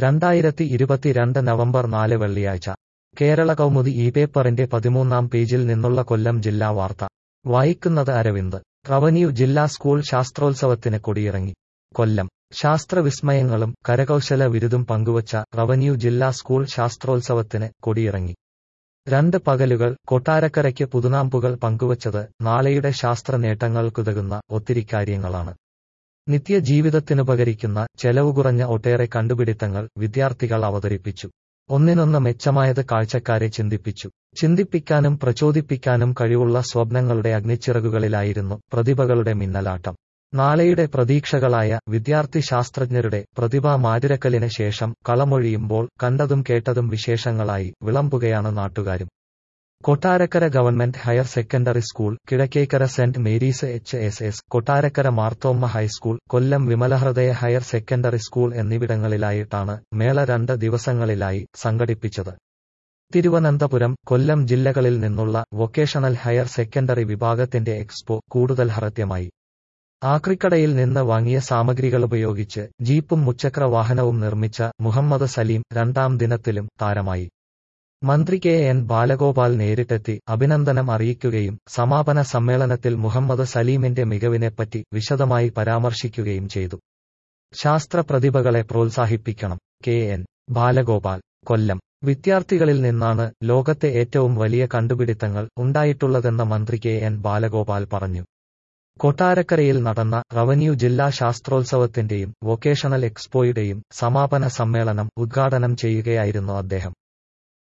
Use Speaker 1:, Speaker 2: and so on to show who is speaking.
Speaker 1: രണ്ടായിരത്തി ഇരുപത്തിരണ്ട് നവംബർ നാല് വെള്ളിയാഴ്ച കേരള കൗമുദി ഈ പേപ്പറിന്റെ പതിമൂന്നാം പേജിൽ നിന്നുള്ള കൊല്ലം ജില്ലാ വാർത്ത വായിക്കുന്നത് അരവിന്ദ് റവന്യൂ ജില്ലാ സ്കൂൾ ശാസ്ത്രോത്സവത്തിന് കൊടിയിറങ്ങി കൊല്ലം ശാസ്ത്രവിസ്മയങ്ങളും കരകൗശല വിരുതും പങ്കുവച്ച റവന്യൂ ജില്ലാ സ്കൂൾ ശാസ്ത്രോത്സവത്തിന് കൊടിയിറങ്ങി രണ്ട് പകലുകൾ കൊട്ടാരക്കരയ്ക്ക് പുതുനാമ്പുകൾ പങ്കുവച്ചത് നാളെയുടെ ശാസ്ത്ര നേട്ടങ്ങൾക്കുതകുന്ന ഒത്തിരി കാര്യങ്ങളാണ് നിത്യജീവിതത്തിനുപകരിക്കുന്ന ചെലവ് കുറഞ്ഞ ഒട്ടേറെ കണ്ടുപിടുത്തങ്ങൾ വിദ്യാർത്ഥികൾ അവതരിപ്പിച്ചു ഒന്നിനൊന്ന് മെച്ചമായത് കാഴ്ചക്കാരെ ചിന്തിപ്പിച്ചു ചിന്തിപ്പിക്കാനും പ്രചോദിപ്പിക്കാനും കഴിവുള്ള സ്വപ്നങ്ങളുടെ അഗ്നിച്ചിറകുകളിലായിരുന്നു പ്രതിഭകളുടെ മിന്നലാട്ടം നാളെയുടെ പ്രതീക്ഷകളായ വിദ്യാർത്ഥി ശാസ്ത്രജ്ഞരുടെ പ്രതിഭാ മാതിരക്കലിന് ശേഷം കളമൊഴിയുമ്പോൾ കണ്ടതും കേട്ടതും വിശേഷങ്ങളായി വിളമ്പുകയാണ് നാട്ടുകാരും Kottarakkara government higher secondary school Kizhakkekkara saint Mary's H S S Kottarakkara Marthoma high school Kollam Vimalahridaya higher secondary school എന്നിവിടങ്ങളിലായിട്ടാണ് മേള രണ്ട് ദിവസങ്ങളിലായി സംഘടിപ്പിച്ചത് തിരുവനന്തപുരം കൊല്ലം ജില്ലകളിൽ നിന്നുള്ള വൊക്കേഷണൽ ഹയർ സെക്കൻഡറി വിഭാഗത്തിന്റെ എക്സ്പോ കൂടുതൽ ഹൃദ്യമായി ആക്രിക്കടയിൽ നിന്ന് വാങ്ങിയ സാമഗ്രികളുപയോഗിച്ച് ജീപ്പും മുച്ചക്ര വാഹനവും നിർമ്മിച്ച മുഹമ്മദ് സലീം രണ്ടാം ദിനത്തിലും താരമായി മന്ത്രി കെ എൻ ബാലഗോപാൽ നേരിട്ടെത്തി അഭിനന്ദനം അറിയിക്കുകയും സമാപന സമ്മേളനത്തിൽ മുഹമ്മദ് സലീമിന്റെ മികവിനെപ്പറ്റി വിശദമായി പരാമർശിക്കുകയും ചെയ്തു ശാസ്ത്ര പ്രതിഭകളെ പ്രോത്സാഹിപ്പിക്കണം കെ എൻ ബാലഗോപാൽ കൊല്ലം വിദ്യാർത്ഥികളിൽ നിന്നാണ് ലോകത്തെ ഏറ്റവും വലിയ കണ്ടുപിടുത്തങ്ങൾ ഉണ്ടായിട്ടുള്ളതെന്ന് മന്ത്രി കെ എൻ ബാലഗോപാൽ പറഞ്ഞു കൊട്ടാരക്കരയിൽ നടന്ന റവന്യൂ ജില്ലാ ശാസ്ത്രോത്സവത്തിന്റെയും വൊക്കേഷണൽ എക്സ്പോയുടെയും സമാപന സമ്മേളനം ഉദ്ഘാടനം ചെയ്യുകയായിരുന്നു അദ്ദേഹം